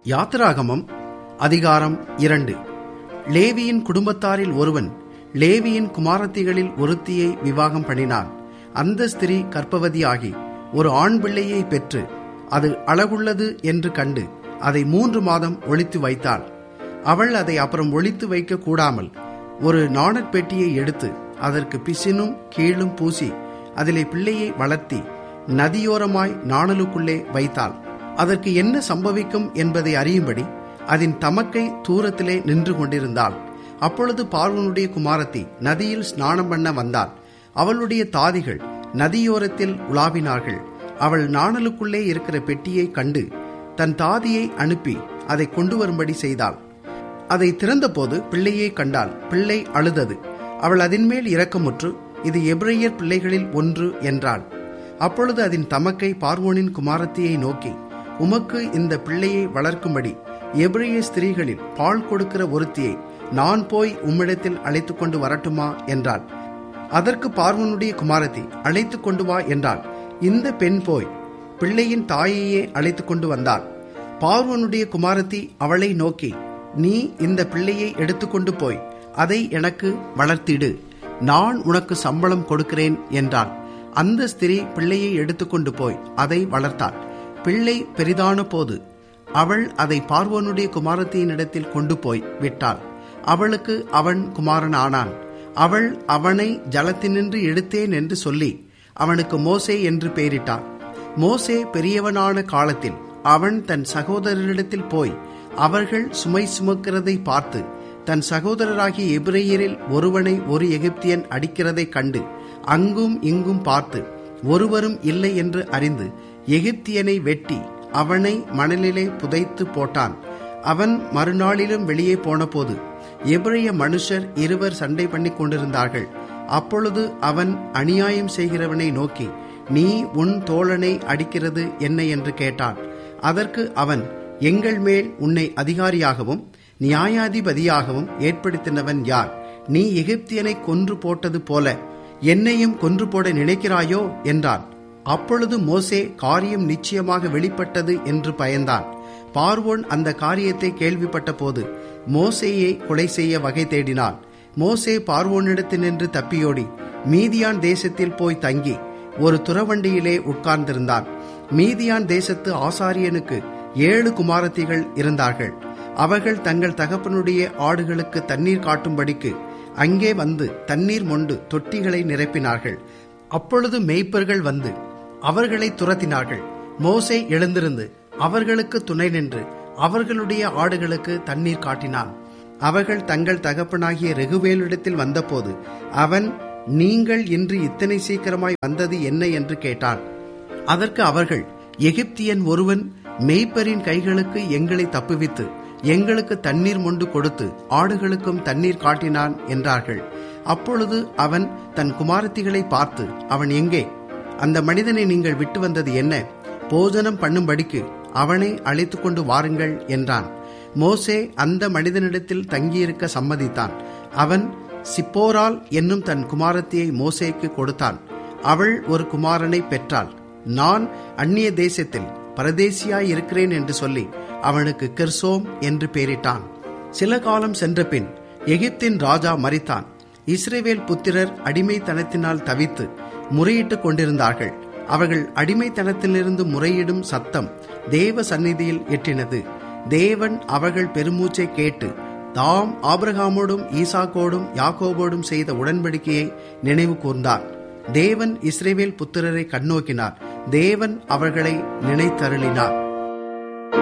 யாத்திராகமம் அதிகாரம் இரண்டு லேவியின் குடும்பத்தாரில் ஒருவன் லேவியின் குமாரத்திகளில் ஒருத்தியை விவாகம் பண்ணினான் அந்த ஸ்திரீ கர்ப்பவதியாகி ஒரு ஆண் பிள்ளையை பெற்று அது அழகுள்ளது என்று கண்டு அதை மூன்று மாதம் ஒளித்து வைத்தாள் அவள் அதை அப்புறம் ஒளித்து வைக்க கூடாமல் ஒரு நாணற்பெட்டியை எடுத்து அதற்கு பிசினும் கீழும் பூசி அதிலே பிள்ளையை வளர்த்தி நதியோரமாய் நாணலுக்குள்ளே வைத்தாள் அதற்கு என்ன சம்பவிக்கும் என்பதை அறியும்படி அதன் தமக்கை தூரத்திலே நின்று கொண்டிருந்தாள் அப்பொழுது பார்வனுடைய குமாரத்தி நதியில் ஸ்நானம் பண்ண வந்தாள் அவளுடைய தாதிகள் நதியோரத்தில் உலாவினார்கள் அவள் நாணலுக்குள்ளே இருக்கிற பெட்டியை கண்டு தன் தாதியை அனுப்பி அதை கொண்டு வரும்படி செய்தாள் அதை திறந்தபோது பிள்ளையை கண்டாள் பிள்ளை அழுதது அவள் அதன்மேல் இரக்கமுற்று இது எபிரேயர் பிள்ளைகளில் ஒன்று என்றாள் அப்பொழுது அதன் தமக்கை பார்வோனின் குமாரத்தியை நோக்கி உமக்கு இந்த பிள்ளையை வளர்க்கும்படி எபிரேய ஸ்திரீகளில் பால் கொடுக்கிற ஒருத்தியை நான் போய் உம்மிடத்தில் அழைத்து கொண்டு வரட்டுமா என்றாள் அதற்கு பார்வனுடைய குமாரத்தி அழைத்து கொண்டு வா என்றாள் இந்த பெண் போய் பிள்ளையின் தாயையே அழைத்து கொண்டு வந்தாள் பார்வனுடைய குமாரத்தி அவளை நோக்கி நீ இந்த பிள்ளையை எடுத்துக்கொண்டு போய் அதை எனக்கு வளர்த்திடு நான் உனக்கு சம்பளம் கொடுக்கிறேன் என்றாள் அந்த ஸ்திரீ பிள்ளையை எடுத்துக்கொண்டு போய் அதை வளர்த்தாள் பிள்ளை பெரிதான போது அவள் அதை பார்வோனுடைய குமாரத்தியினிடத்தில் கொண்டு போய் விட்டாள் அவளுக்கு அவன் குமாரன் ஆனான் அவள் அவனை ஜலத்தினின்று எடுத்தேன் என்று சொல்லி அவனுக்கு மோசே என்று பெயரிட்டாள் மோசே பெரியவனான காலத்தில் அவன் தன் சகோதரரிடத்தில் போய் அவர்கள் சுமை சுமக்கிறதை பார்த்து தன் சகோதரராகிய எபிரேயரில் ஒருவனை ஒரு எகிப்தியன் அடிக்கிறதைக் கண்டு அங்கும் இங்கும் பார்த்து ஒருவரும் இல்லை என்று அறிந்து எகிப்தியனை வெட்டி அவனை மணலிலே புதைத்து போட்டான் அவன் மறுநாளிலும் வெளியே போனபோது எபிரேய மனுஷர் இருவர் சண்டை பண்ணி கொண்டிருந்தார்கள் அப்பொழுது அவன் அநியாயம் செய்கிறவனை நோக்கி நீ உன் தோழனை அடிக்கிறது என்ன என்று கேட்டான் அதற்கு அவன் எங்கள் மேல் உன்னை அதிகாரியாகவும் நியாயாதிபதியாகவும் ஏற்படுத்தினவன் யார் நீ எகிப்தியனை கொன்று போட்டது போல என்னையும் கொன்று போட நினைக்கிறாயோ என்றான் அப்பொழுது மோசே காரியம் நிச்சயமாக வெளிப்பட்டது என்று பயந்தான் பார்வோன் அந்த காரியத்தை கேள்விப்பட்ட போது மோசேயை கொலை செய்ய வகை தேடினான் மோசே பார்வோனிடத்தினின்று தப்பியோடி மீதியான் தேசத்தில் போய் தங்கி ஒரு துறவண்டியிலே உட்கார்ந்திருந்தான் மீதியான் தேசத்து ஆசாரியனுக்கு ஏழு குமாரத்திகள் இருந்தார்கள் அவர்கள் தங்கள் தகப்பனுடைய ஆடுகளுக்கு தண்ணீர் காட்டும்படிக்கு அங்கே வந்து தண்ணீர் மொண்டு தொட்டிகளை நிரப்பினார்கள் அப்பொழுது மேய்ப்பர்கள் வந்து அவர்களை துரத்தினார்கள் மோசே எழுந்திருந்து அவர்களுக்கு துணை நின்று அவர்களுடைய ஆடுகளுக்கு தண்ணீர் காட்டினான் அவர்கள் தங்கள் தகப்பனாகிய ரெகுவேலிடத்தில் வந்தபோது அவன் நீங்கள் இன்று இத்தனை சீக்கிரமாய் வந்தது என்ன என்று கேட்டான் அதற்கு அவர்கள் எகிப்தியன் ஒருவன் மெய்ப்பரின் கைகளுக்கு எங்களை தப்புவித்து எங்களுக்கு தண்ணீர் மொண்டு கொடுத்து ஆடுகளுக்கும் தண்ணீர் காட்டினான் என்றார்கள் அப்பொழுது அவன் தன் குமாரத்திகளை பார்த்து அவன் எங்கே அந்த மனிதனை நீங்கள் விட்டு வந்தது என்ன போஜனம் பண்ணும்படிக்கு அவனை அழைத்து கொண்டு வாருங்கள் என்றான் மோசே அந்த மனிதனிடத்தில் தங்கியிருக்க சம்மதித்தான் அவன் சிப்போரால் என்னும் தன் குமாரத்தியை மோசேக்கு கொடுத்தான் அவள் ஒரு குமாரனை பெற்றாள் நான் அந்நிய தேசத்தில் பரதேசியாய் இருக்கிறேன் என்று சொல்லி அவனுக்கு கெர்சோம் என்று பெயரிட்டான் சில காலம் சென்ற பின் எகிப்தின் ராஜா மறித்தான் இஸ்ரேவேல் புத்திரர் அடிமைத்தனத்தினால் தவித்து முறையிட்டுக் கொண்டிருந்தார்கள் அவர்கள் அடிமைத்தனத்திலிருந்து முறையிடும் சத்தம் தேவ சந்நிதியில் எட்டினது தேவன் அவர்கள் பெருமூச்சை கேட்டு தாம் ஆபிரகாமோடும் ஈசாக்கோடும் யாக்கோபோடும் செய்த உடன்படிக்கையை நினைவு கூர்ந்தார் தேவன் இஸ்ரேவேல் புத்திரரை கண்ணோக்கினார் தேவன் அவர்களை நினைத்தருளினார்